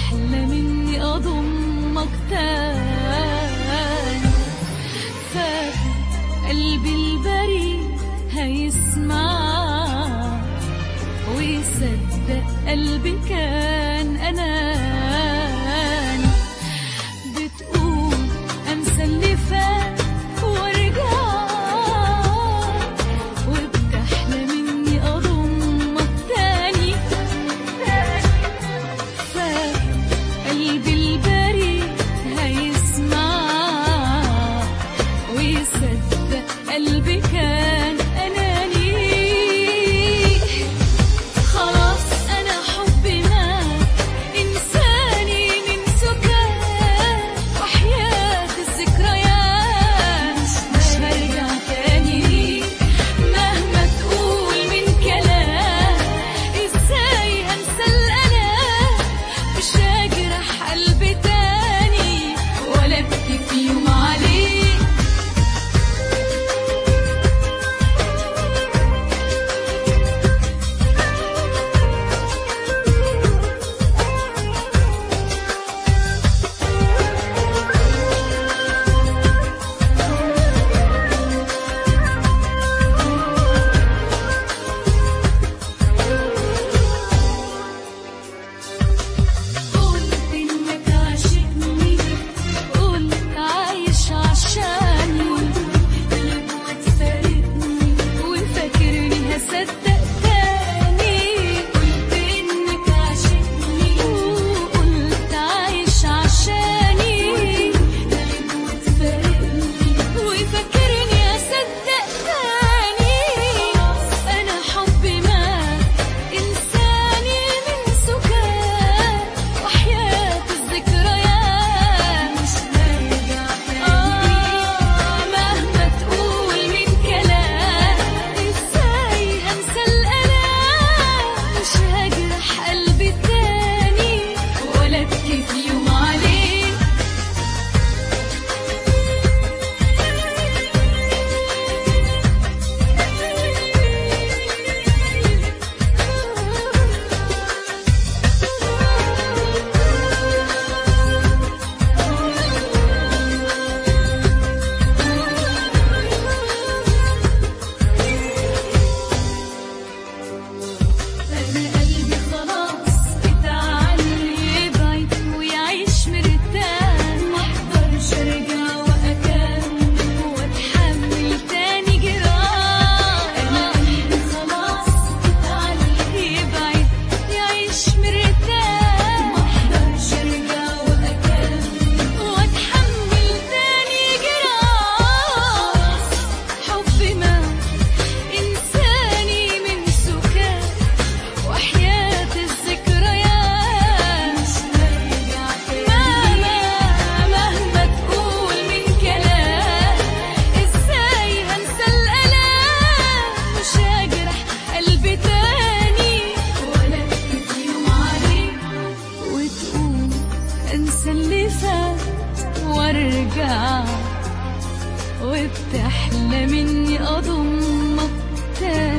وبتحلم اني اضمك تاني فاكر قلبي البريء هيسمع ويصدق قلبي كان اناني بتقول انسى اللي فات وارجع وبتحلم اني اضمك تاني فاكر قلبي البريء هيسمع ويصدق قلبي كان اناني خلاص انا حبي مات انساني من سكات وحياة الذكريات مش هرجع تاني مهما تقول من كلام ازاي هنسى الالام مش هجرح قلبي تاني ولا ابكي في يوم عليك قلت انك عاشقني قلت عايش عشاني قلب وتفارقني وفاكرني هصدق تاني قلت انك عاشقني وقلت عايش عشاني قلب وتفارقني وفاكرني هصدق تاني انا حبي مات انساني من سكات وحياة الذكريات مش هرجع آه مهما تقول من كلام ازاي هنسى الالام مش هجرح قلبي تاني ولا ابكي في يوم عليك أنا قلبي خلاص اتعلم يبعد ويعيش مرتاح محضرش أرجع وأكمل وأتحمل تاني جراح أنا قلبي خلاص اتعلم يبعد يعيش مرتاح محضرش أرجع وأكمل وأتحمل تاني جراح حبي ما إنساني من سكات وحياة الذكريات مش هرجع مهما مهما تقول من كلام ازاي هنسى الالام مش هجرح قلبي تاني ولا ابكي في يوم عليك وتقول انسى اللي فات وارجع وبتحلم اني اضمك تاني